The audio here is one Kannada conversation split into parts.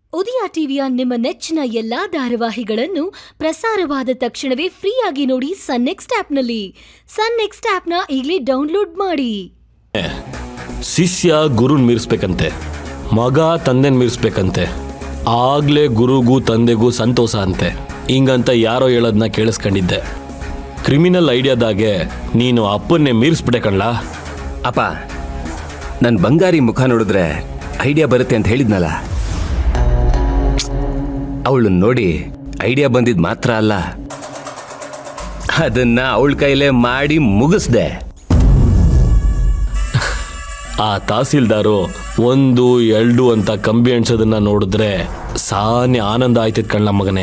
ಉದಯ ಟಿವಿಯ ನಿಮ್ಮ ನೆಚ್ಚಿನ ಎಲ್ಲಾ ಧಾರಾವಾಹಿಗಳನ್ನು ಪ್ರಸಾರವಾದ ತಕ್ಷಣವೇ ಫ್ರೀಯಾಗಿ ನೋಡಿ ಸನ್ ನೆಕ್ಸ್ಟ್ ಆಪ್ನಲ್ಲಿ ಸನ್ ನೆಕ್ಸ್ಟ್ ಆಪ್ನ ಈಗಲೇ ಡೌನ್ಲೋಡ್ ಮಾಡಿ ಶಿಷ್ಯ ಗುರುನ್ ಮೀರಿಸ್ಬೇಕಂತೆ ಮಗ ತಂದೆನ್ ಮೀರಿಸ್ಬೇಕಂತೆ ಆಗ್ಲೇ ಗುರುಗೂ ತಂದೆಗೂ ಸಂತೋಷ ಅಂತೆ ಹಿಂಗಂತ ಯಾರೋ ಹೇಳೋದನ್ನ ಕೇಳಿಸ್ಕೊಂಡಿದ್ದೆ ಕ್ರಿಮಿನಲ್ ಐಡಿಯಾದಾಗೆ ನೀನು ಅಪ್ಪನ್ನೇ ಮೀರಿಸ್ಬಿಟ್ಟೆ ಕಣ್ಲಾ ಅಪ್ಪ ನನ್ನ ಬಂಗಾರಿ ಮುಖ ನೋಡಿದ್ರೆ ಐಡಿಯಾ ಬರುತ್ತೆ ಅಂತ ಹೇಳಿದ್ನಲ್ಲ ಅವಳು ನೋಡಿ ಐಡಿಯಾ ಬಂದಿದ್ ಮಾತ್ರ ಅಲ್ಲ ಅದನ್ನ ಅವಳ ಕೈಲೇ ಮಾಡಿ ಮುಗಿಸ್ದೆ ಆ ತಹಸೀಲ್ದಾರು ಒಂದು ಎರಡು ಅಂತ ಕಂಬಿ ಎಣ್ಸೋದನ್ನ ನೋಡಿದ್ರೆ ಸಾನೆ ಆನಂದ ಆಯ್ತಿದ್ ಕಣ್ಣ ಮಗನೇ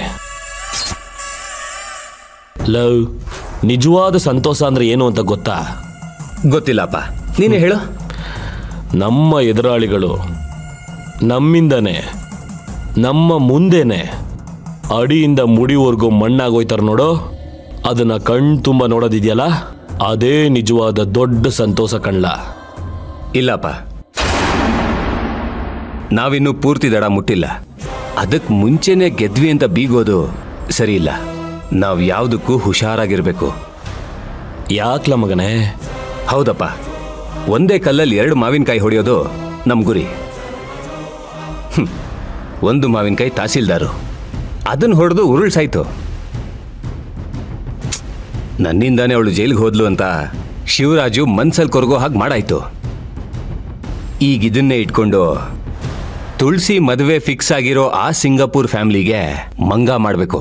ಲವ್ ನಿಜವಾದ ಸಂತೋಷ ಅಂದ್ರೆ ಏನು ಅಂತ ಗೊತ್ತಾ ಗೊತ್ತಿಲ್ಲಪ್ಪ ನೀನೇ ಹೇಳು ನಮ್ಮ ಎದುರಾಳಿಗಳು ನಮ್ಮಿಂದನೇ ನಮ್ಮ ಮುಂದೆನೆ ಅಡಿಯಿಂದ ಮುಡಿವರೆಗೂ ಮಣ್ಣಾಗೋಯ್ತಾರ ನೋಡೋ ಅದನ್ನ ಕಣ್ ತುಂಬ ನೋಡೋದಿದೆಯಲ್ಲ ಅದೇ ನಿಜವಾದ ದೊಡ್ಡ ಸಂತೋಷ ಕಣ್ಲ ಇಲ್ಲಪ್ಪ ನಾವಿನ್ನೂ ಪೂರ್ತಿ ದಡ ಮುಟ್ಟಿಲ್ಲ ಅದಕ್ಕೆ ಮುಂಚೆನೆ ಗೆದ್ವಿ ಅಂತ ಬೀಗೋದು ಸರಿ ಇಲ್ಲ ನಾವು ಯಾವುದಕ್ಕೂ ಹುಷಾರಾಗಿರ್ಬೇಕು ಯಾಕ್ಲ ಮಗನೇ ಹೌದಪ್ಪ ಒಂದೇ ಕಲ್ಲಲ್ಲಿ ಎರಡು ಮಾವಿನಕಾಯಿ ಹೊಡೆಯೋದು ನಮ್ಮ ಗುರಿ ಹ್ಮ್. ಒಂದು ಮಾವಿನಕಾಯಿ ತಹಸೀಲ್ದಾರು ಅದನ್ನು ಹೊಡೆದು ಉರುಳ್ಸಾಯ್ತು ನನ್ನಿಂದಾನೇ ಅವಳು ಜೈಲಿಗೆ ಹೋದ್ಲು ಅಂತ ಶಿವರಾಜು ಮನ್ಸಲ್ಲಿ ಕೊರಗೋ ಹಾಗೆ ಮಾಡಾಯ್ತು ಈಗ ಇದನ್ನೇ ಇಟ್ಕೊಂಡು ತುಳಸಿ ಮದುವೆ ಫಿಕ್ಸ್ ಆಗಿರೋ ಆ ಸಿಂಗಾಪುರ್ ಫ್ಯಾಮ್ಲಿಗೆ ಮಂಗ ಮಾಡಬೇಕು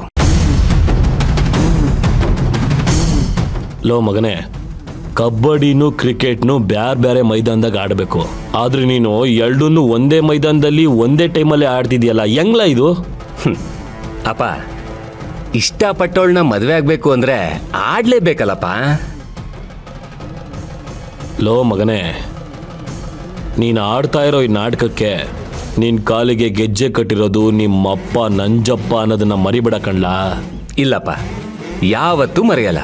ಲೋ ಮಗನೇ ಕಬಡ್ಡಿನೂ ಕ್ರಿಕೆಟ್ನು ಬ್ಯಾರೆ ಬೇರೆ ಮೈದಾನದಾಗ ಆಡಬೇಕು ಆದ್ರೆ ನೀನು ಎರಡನ್ನೂ ಒಂದೇ ಮೈದಾನದಲ್ಲಿ ಒಂದೇ ಟೈಮಲ್ಲಿ ಆಡ್ತಿದ್ಯಲ್ಲ ಹೆಂಗ್ಲ ಇದು ಅಪ್ಪ ಇಷ್ಟಪಟ್ಟವಳನ್ನ ಮದುವೆ ಆಗಬೇಕು ಅಂದ್ರೆ ಆಡ್ಲೇಬೇಕಲ್ಲಪ್ಪ ಲೋ ಮಗನೇ ನೀನು ಆಡ್ತಾ ಇರೋ ಈ ನಾಟಕಕ್ಕೆ ನಿನ್ನ ಕಾಲಿಗೆ ಗೆಜ್ಜೆ ಕಟ್ಟಿರೋದು ನಿಮ್ಮಪ್ಪ ನಂಜಪ್ಪ ಅನ್ನೋದನ್ನ ಮರಿಬೇಡ ಕಣ್ಲಾ ಇಲ್ಲಪ್ಪ ಯಾವತ್ತೂ ಮರೆಯಲ್ಲ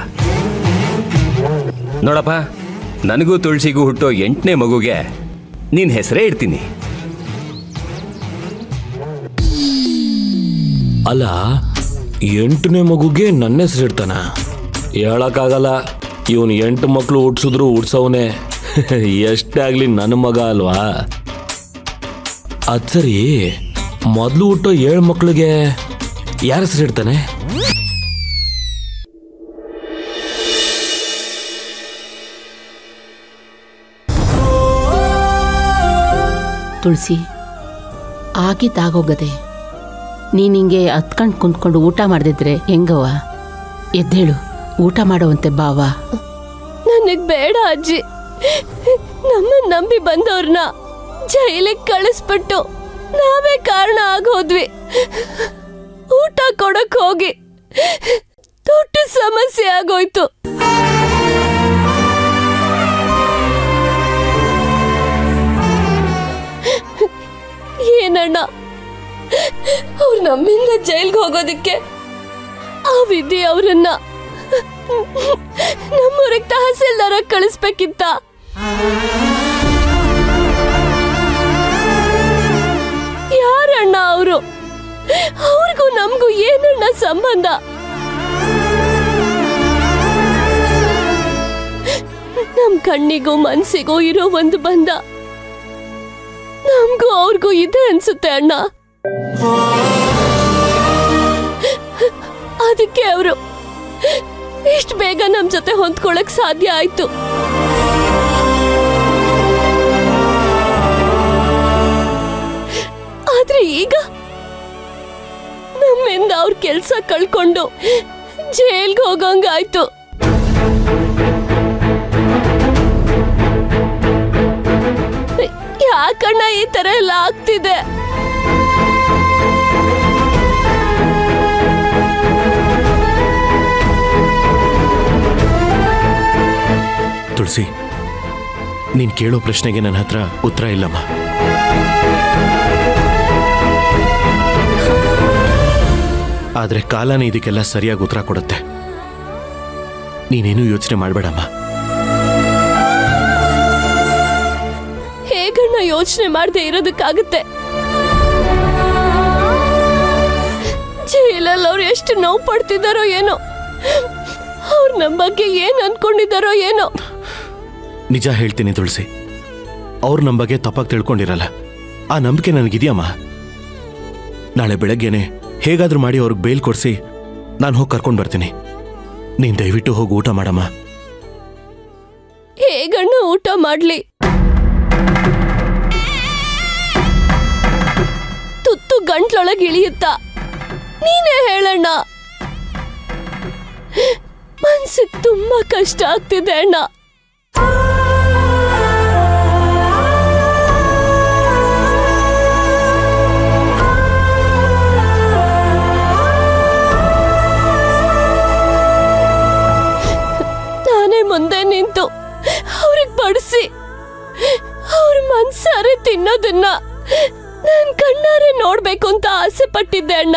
ನೋಡಪ್ಪ ನನಗೂ ತುಳಸಿಗೂ ಹುಟ್ಟೋ ಎಂಟನೇ ಮಗುಗೆ ನಿನ್ನ ಹೆಸರೇ ಇಡ್ತೀನಿ ಅಲ್ಲ ಎಂಟನೇ ಮಗುಗೆ ನನ್ನ ಹೆಸರು ಇಡ್ತಾನ ಹೇಳಕ್ಕಾಗಲ್ಲ ಇವನು ಎಂಟು ಮಕ್ಕಳು ಹುಟ್ಸಿದ್ರು ಹುಟ್ಸವನೆ ಎಷ್ಟೇ ಆಗ್ಲಿ ನನ್ನ ಮಗ ಅಲ್ವಾ ಅದ್ ಸರಿ ಮೊದಲು ಹುಟ್ಟೋ ಏಳು ಮಕ್ಕಳಿಗೆ ಯಾರ ಹೆಸರು ಇಡ್ತಾನೆ ತುಳಸಿ ಆಗಿದ್ದಾಗೋಗದೆ ನೀನು ಹಿಂಗೆ ಹತ್ಕೊಂಡು ಕುಂತ್ಕೊಂಡು ಊಟ ಮಾಡದಿದ್ರೆ ಹೆಂಗವ್ವ ಎದ್ದೇಳು ಊಟ ಮಾಡುವಂತೆ ಬಾವ ನನಗ್ ಬೇಡ ಅಜ್ಜಿ ನಮ್ಮ ನಂಬಿ ಬಂದವ್ರನ್ನ ಜೈಲಿಗೆ ಕಳಿಸ್ಬಿಟ್ಟು ನಾವೇ ಕಾರಣ ಆಗೋದ್ವಿ ಊಟ ಕೊಡಕ್ ಹೋಗಿ ದೊಡ್ಡ ಸಮಸ್ಯೆ ಆಗೋಯ್ತು ಏನಣ್ಣ ಅವ್ರು ನಮ್ಮಿಂದ ಜೈಲ್ಗೆ ಹೋಗೋದಕ್ಕೆ ಆ ವಿಧಿ ಅವರನ್ನ ನಮ್ಮೂರಿಗೆ ತಹಸೀಲ್ದಾರ ಕಳಿಸ್ಬೇಕಿತ್ತ ಯಾರಣ್ಣ ಅವರು ಅವ್ರಿಗೂ ನಮಗೂ ಏನಣ್ಣ ಸಂಬಂಧ ನಮ್ ಕಣ್ಣಿಗೂ ಮನ್ಸಿಗೂ ಇರೋ ಒಂದು ಬಂಧ ನಮಗೂ ಅವ್ರಿಗೂ ಇದೆ ಅನ್ಸುತ್ತೆ ಅಣ್ಣ ಅದಕ್ಕೆ ಅವರು ಇಷ್ಟು ಬೇಗ ನಮ್ ಜೊತೆ ಹೊಂದ್ಕೊಳಕ್ ಸಾಧ್ಯ ಆಯ್ತು ಆದ್ರೆ ಈಗ ನಮ್ಮಿಂದ ಅವ್ರ ಕೆಲ್ಸ ಕಳ್ಕೊಂಡು ಜೈಲ್ಗೆ ಹೋಗಂಗಾಯ್ತು ಯಾಕಣ್ಣ ಈ ತರ ಎಲ್ಲ ಆಗ್ತಿದೆ ತುಳಸಿ ನೀನು ಕೇಳೋ ಪ್ರಶ್ನೆಗೆ ನನ್ನ ಹತ್ರ ಉತ್ತರ ಇಲ್ಲಮ್ಮ ಆದರೆ ಕಾಲನೇ ಇದಕ್ಕೆಲ್ಲ ಸರಿಯಾಗಿ ಉತ್ತರ ಕೊಡುತ್ತೆ ನೀನೇನು ಯೋಚನೆ ಮಾಡಬೇಡಮ್ಮ ಹೇಗಣ್ಣ ಯೋಚನೆ ಮಾಡದೆ ಇರೋದಕ್ಕಾಗುತ್ತೆ ಎಷ್ಟು ನೋವು ಪಡ್ತಿದ್ದಾರೋ ಏನೋ ಅವ್ರು ನಮ್ಮ ಬಗ್ಗೆ ಏನ್ ಅನ್ಕೊಂಡಿದ್ದಾರೋ ಏನೋ ನಿಜ ಹೇಳ್ತೀನಿ ತುಳಸಿ ಅವ್ರು ನಮ್ಮ ಬಗ್ಗೆ ತಪ್ಪಾಗಿ ತಿಳ್ಕೊಂಡಿರಲ್ಲ ಆ ನಂಬಿಕೆ ನನಗಿದೆಯಮ್ಮ ನಾಳೆ ಬೆಳಗ್ಗೆನೆ ಹೇಗಾದ್ರೂ ಮಾಡಿ ಅವ್ರಿಗೆ ಬೇಲ್ ಕೊಡಿಸಿ ನಾನು ಹೋಗಿ ಕರ್ಕೊಂಡು ಬರ್ತೀನಿ ನೀನು ದಯವಿಟ್ಟು ಹೋಗಿ ಊಟ ಮಾಡಮ್ಮ ಹೇಗಣ್ಣ ಊಟ ಮಾಡ್ಲಿ ತುತ್ತು ಗಂಟ್ಲೊಳಗೆ ಇಳಿಯುತ್ತಾ ನೀನೇ ಹೇಳಣ್ಣ ಮನ್ಸಿಗೆ ತುಂಬಾ ಕಷ್ಟ ಆಗ್ತಿದೆ ಅಣ್ಣ ನಾನೇ ಮುಂದೆ ನಿಂತು ಅವ್ರಿಗೆ ಬಡಿಸಿ ಅವ್ರ ಮನ್ಸಾರೆ ತಿನ್ನೋದನ್ನ ನಾನ್ ಕಣ್ಣಾರೆ ನೋಡ್ಬೇಕು ಅಂತ ಆಸೆ ಪಟ್ಟಿದ್ದೆ ಅಣ್ಣ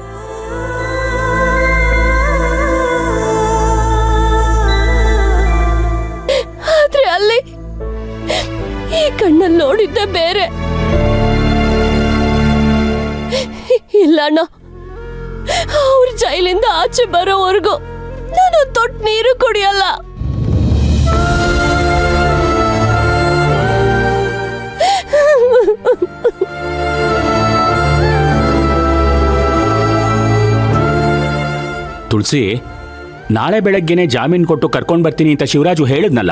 ಆದ್ರೆ ಅಲ್ಲಿ ಈ ಕಣ್ಣಲ್ಲಿ ನೋಡಿದ್ದೆ ಬೇರೆ ಇಲ್ಲ ಅಣ್ಣ ಅವ್ರ ಜೈಲಿಂದ ಆಚೆ ಬರೋವರೆಗೂ ನಾನು ತೊಟ್ಟು ನೀರು ಕುಡಿಯಲ್ಲ ತುಳಸಿ ನಾಳೆ ಬೆಳಗ್ಗೆನೆ ಜಾಮೀನ್ ಕೊಟ್ಟು ಕರ್ಕೊಂಡ್ ಬರ್ತೀನಿ ಅಂತ ಶಿವರಾಜು ಹೇಳಿದ್ನಲ್ಲ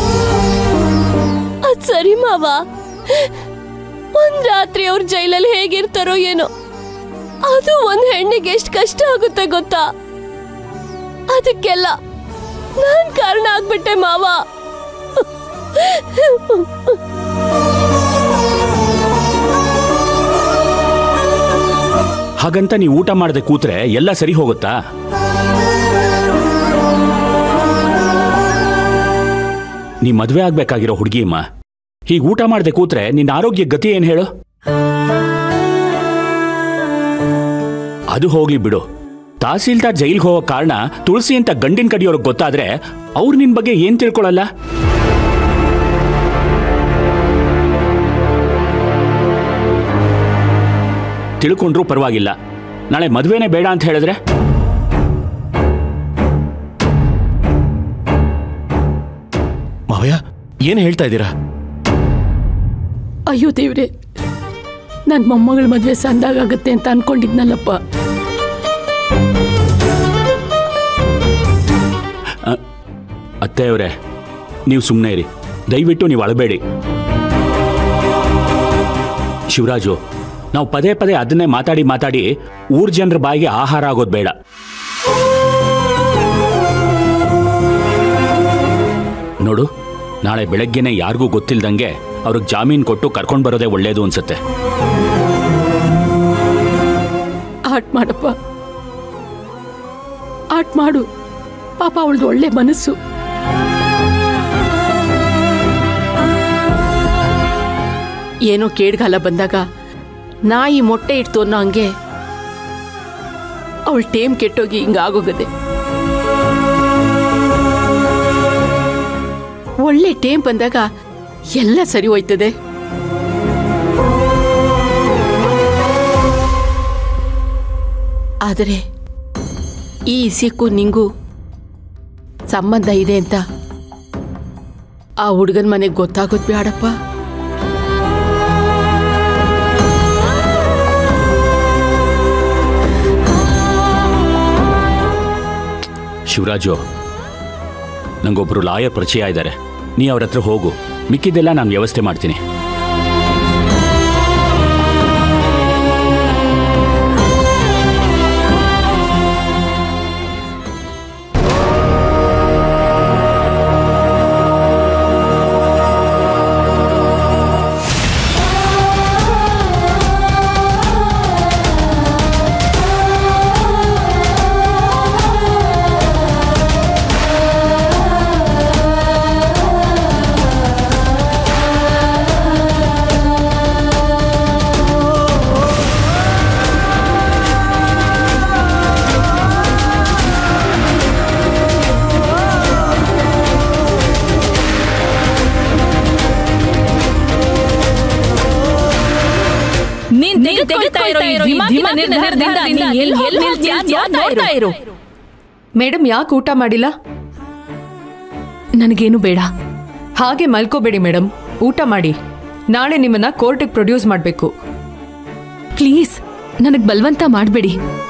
ಅದ್ ಸರಿ ಮಾವ ಒಂದ್ ರಾತ್ರಿ ಅವ್ರ ಜೈಲಲ್ಲಿ ಹೇಗಿರ್ತಾರೋ ಏನೋ ಅದು ಒಂದ್ ಹೆಣ್ಣಿಗೆ ಎಷ್ಟ್ ಕಷ್ಟ ಆಗುತ್ತೆ ಗೊತ್ತಾ ಅದಕ್ಕೆಲ್ಲ ನಾನ್ ಕಾರಣ ಆಗ್ಬಿಟ್ಟೆ ಮಾವ ಹಾಗಂತ ನೀವು ಊಟ ಮಾಡದೆ ಕೂತ್ರೆ ಎಲ್ಲ ಸರಿ ಹೋಗುತ್ತಾ ನೀ ಮದ್ವೆ ಆಗ್ಬೇಕಾಗಿರೋ ಹುಡುಗಿಯಮ್ಮ ಹೀಗೆ ಊಟ ಮಾಡದೆ ಕೂತ್ರೆ ನಿನ್ನ ಆರೋಗ್ಯ ಗತಿ ಏನ್ ಹೇಳು ಅದು ಹೋಗ್ಲಿ ಬಿಡು ತಹಸೀಲ್ದಾರ್ ಜೈಲ್ಗೆ ಹೋಗೋ ಕಾರಣ ತುಳಸಿ ಅಂತ ಗಂಡಿನ ಕಡಿಯೋರ್ಗೆ ಗೊತ್ತಾದ್ರೆ ಅವ್ರು ನಿನ್ ಬಗ್ಗೆ ಏನ್ ತಿಳ್ಕೊಳಲ್ಲ ತಿಳ್ಕೊಂಡ್ರೂ ಪರವಾಗಿಲ್ಲ ನಾಳೆ ಮದ್ವೆನೇ ಬೇಡ ಅಂತ ಹೇಳಿದ್ರೆ ಮಾವಯ್ಯ ಏನು ಹೇಳ್ತಾ ಇದ್ದೀರಾ ಅಯ್ಯೋ ದೇವ್ರೆ ನನ್ನ ಮೊಮ್ಮಗಳ ಮದುವೆ ಸಂದಾಗತ್ತೆ ಅಂತ ಅನ್ಕೊಂಡಿದ್ನಲ್ಲಪ್ಪ ಅತ್ತೆಯವರೇ ನೀವು ಸುಮ್ಮನೆ ಇರಿ ದಯವಿಟ್ಟು ನೀವು ಅಳಬೇಡಿ ಶಿವರಾಜು ನಾವು ಪದೇ ಪದೇ ಅದನ್ನೇ ಮಾತಾಡಿ ಮಾತಾಡಿ ಊರ್ ಜನರ ಬಾಯಿಗೆ ಆಹಾರ ಆಗೋದು ಬೇಡ ನೋಡು ನಾಳೆ ಬೆಳಗ್ಗೆನೆ ಯಾರಿಗೂ ಗೊತ್ತಿಲ್ದಂಗೆ ಅವ್ರಿಗೆ ಜಾಮೀನು ಕೊಟ್ಟು ಕರ್ಕೊಂಡು ಬರೋದೇ ಒಳ್ಳೇದು ಅನ್ಸುತ್ತೆ ಆಟ್ ಮಾಡಪ್ಪ ಆಟ್ ಮಾಡು ಪಾಪ ಅವಳದು ಒಳ್ಳೆ ಮನಸ್ಸು ಏನೋ ಕೇಡ್ಗಾಲ ಬಂದಾಗ ನಾಯಿ ಮೊಟ್ಟೆ ಇಡ್ತು ಅನ್ನೋ ಹಂಗೆ ಅವಳ ಟೇಮ್ ಕೆಟ್ಟೋಗಿ ಹಿಂಗಾಗೋಗದೆ ಒಳ್ಳೆ ಟೇಮ್ ಬಂದಾಗ ಎಲ್ಲ ಸರಿ ಹೋಯ್ತದೆ ಆದರೆ ಈ ಇಸ್ಯಕ್ಕೂ ನಿಂಗೂ ಸಂಬಂಧ ಇದೆ ಅಂತ ಆ ಹುಡುಗನ ಮನೆಗೆ ಗೊತ್ತಾಗೋದು ಬೇಡಪ್ಪ ಶಿವರಾಜು ನಂಗೊಬ್ರು ಲಾಯರ್ ಪರಿಚಯ ಇದ್ದಾರೆ ನೀ ಅವ್ರ ಹತ್ರ ಹೋಗು ಮಿಕ್ಕಿದ್ದೆಲ್ಲ ನಾನು ವ್ಯವಸ್ಥೆ ಮಾಡ್ತೀನಿ ಆ ನಿಮ್ಮ ನಿರ್ಧಾರದಿಂದ ನೀನ್ ಎಲ್ ಹೋಗ್ ನಿಲ್ತೀಯಾ ನೋಡ್ತಾ ಇರು ಮೇಡಮ್ ಯಾಕೆ ಊಟ ಮಾಡಿಲ್ಲ ನನಗೇನು ಬೇಡ ಹಾಗೆ ಮಲ್ಕೋಬೇಡಿ ಮೇಡಮ್ ಊಟ ಮಾಡಿ ನಾಳೆ ನಿಮ್ಮನ್ನ ಕೋರ್ಟಿಗೆ ಪ್ರೊಡ್ಯೂಸ್ ಮಾಡಬೇಕು ಪ್ಲೀಸ್ ನನಗ್ ಬಲವಂತ ಮಾಡಬೇಡಿ